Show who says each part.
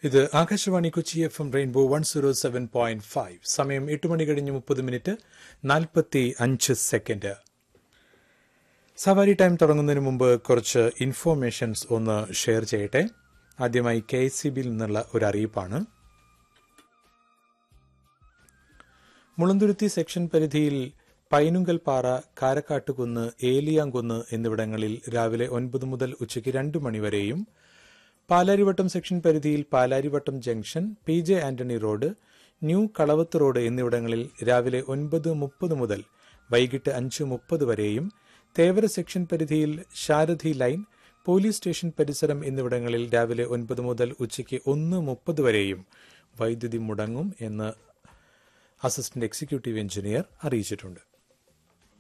Speaker 1: ഇത് Akashvani Kochi F M rainbow one zero seven point five സമയം എട്ട് മണി കഴിഞ്ഞ് മുപ്പത് മിനിറ്റ് നാൽപ്പത്തി അഞ്ച് സെക്കൻഡ് സവാരി ടൈം തുടങ്ങുന്നതിന് മുമ്പ് കുറച്ച് ഇൻഫോർമേഷൻസ് ഒന്ന് ഷെയർ ചെയ്യട്ടെ ആദ്യമായി കെ എസ് സി ബിയിൽ നിന്നുള്ള ഒരു അറിയിപ്പാണ് മുളന്തുരുത്തി സെക്ഷൻ പരിധിയിൽ പൈനുങ്കൽ പാറ കാരക്കാട്ടുകുന്ന് ഏലിയാങ്കുന്ന് എന്നിവിടങ്ങളിൽ രാവിലെ ഒൻപത് മുതൽ ഉച്ചയ്ക്ക് രണ്ട് മണിവരെയും പാലാരിവട്ടം സെക്ഷൻ പരിധിയിൽ Palarivattom junction P J Antony road new Kalavath road എന്നിവിടങ്ങളിൽ രാവിലെ ഒൻപത് മുപ്പത് മുതൽ വൈകിട്ട് അഞ്ച് മുപ്പത് വരെയും തേവര സെക്ഷൻ പരിധിയിൽ ശാരഥി ലൈൻ പോലീസ് സ്റ്റേഷൻ പരിസരം എന്നിവിടങ്ങളിൽ രാവിലെ ഒൻപത് മുതൽ ഉച്ചയ്ക്ക് ഒന്ന് മുപ്പത് വരെയും വൈദ്യുതി മുടങ്ങും എന്ന് അസിസ്റ്റന്റ് എക്സിക്യൂട്ടീവ് എഞ്ചിനീയർ അറിയിച്ചിട്ടുണ്ട്